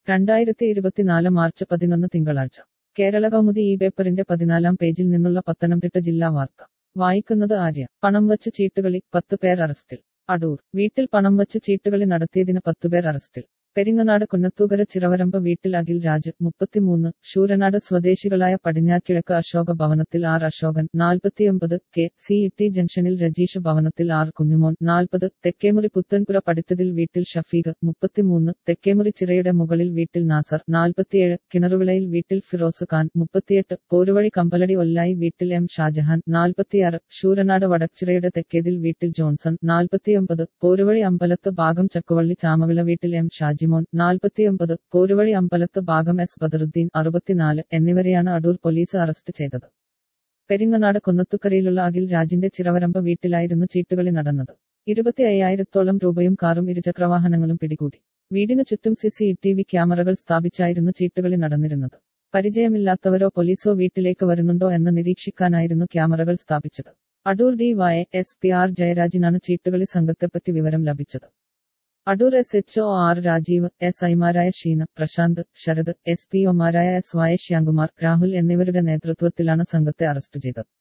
രണ്ടായിരത്തി ഇരുപത്തിനാല് മാർച്ച് പതിനൊന്ന് തിങ്കളാഴ്ച കേരള കൗമുദി ഈ പേപ്പറിന്റെ പതിനാലാം പേജിൽ നിന്നുള്ള പത്തനംതിട്ട ജില്ലാ വാർത്ത വായിക്കുന്നത് ആര്യ പണം വച്ച് ചീട്ടുകളി പത്ത് പേർ അറസ്റ്റിൽ അടൂർ വീട്ടിൽ പണം വച്ച് ചീട്ടുകളി നടത്തിയതിന് പത്തുപേർ അറസ്റ്റിൽ പെരിങ്ങനാട് കുന്നത്തൂകര ചിറവരമ്പ് വീട്ടിൽ അഖിൽ രാജ് മുപ്പത്തിമൂന്ന് ശൂരനാട് സ്വദേശികളായ പടിഞ്ഞാക്കിഴക്ക് അശോക ഭവനത്തിൽ ആർ അശോകൻ നാൽപ്പത്തിയൊമ്പത് കെ സി ഇ ജംഗ്ഷനിൽ രജീഷ് ഭവനത്തിൽ ആർ കുഞ്ഞുമോൻ നാൽപ്പത് തെക്കേമുറി പുത്തൻപുര പടിത്തതിൽ വീട്ടിൽ ഷഫീഖ് മുപ്പത്തിമൂന്ന് തെക്കേമുറി ചിറയുടെ മുകളിൽ വീട്ടിൽ നാസർ നാൽപ്പത്തിയേഴ് കിണറുവിളയിൽ വീട്ടിൽ ഫിറോസ് ഖാൻ മുപ്പത്തിയെട്ട് പോരുവഴി കമ്പലടി ഒല്ലായി വീട്ടിൽ എം ഷാജഹാൻ നാൽപ്പത്തിയാറ് ശൂരനാട് വടച്ചിറയുടെ തെക്കേതിൽ വീട്ടിൽ ജോൺസൺ നാൽപ്പത്തിയൊമ്പത് പോരുവഴി അമ്പലത്ത് ഭാഗം ചക്കുവള്ളി ചാമവിള വീട്ടിൽ എം ഷാജിമോൻ നാൽപ്പത്തിയൊമ്പത് പോരുവഴി അമ്പലത്ത് ഭാഗം എസ് ബദറുദ്ദീൻ അറുപത്തിനാല് എന്നിവരെയാണ് അടൂർ പോലീസ് അറസ്റ്റ് ചെയ്തത് പെരിങ്ങനാട് കുന്നത്തുക്കരയിലുള്ള അഖിൽ രാജിന്റെ ചിറവരമ്പ വീട്ടിലായിരുന്നു ചീട്ടുകളി നടന്നത് ഇരുപത്തി അയ്യായിരത്തോളം രൂപയും കാറും ഇരുചക്രവാഹനങ്ങളും പിടികൂടി വീടിനു ചുറ്റും സിസി ടി വി ക്യാമറകൾ സ്ഥാപിച്ചായിരുന്നു ചീട്ടുകളി നടന്നിരുന്നത് പരിചയമില്ലാത്തവരോ പോലീസോ വീട്ടിലേക്ക് വരുന്നുണ്ടോ എന്ന് നിരീക്ഷിക്കാനായിരുന്നു ക്യാമറകൾ സ്ഥാപിച്ചത് Adoor D Y S P R ജയരാജിനാണ് ചീട്ടുകളി സംഘത്തെപ്പറ്റി വിവരം ലഭിച്ചത് Adoor S H O R Rajeev S ഐമാരായ ഷീന പ്രശാന്ത് ശരത് എസ് പി ഒമാരായ എസ് വൈ ശ്യാംകുമാർ രാഹുൽ എന്നിവരുടെ നേതൃത്വത്തിലാണ് സംഘത്തെ അറസ്റ്റ് ചെയ്തത്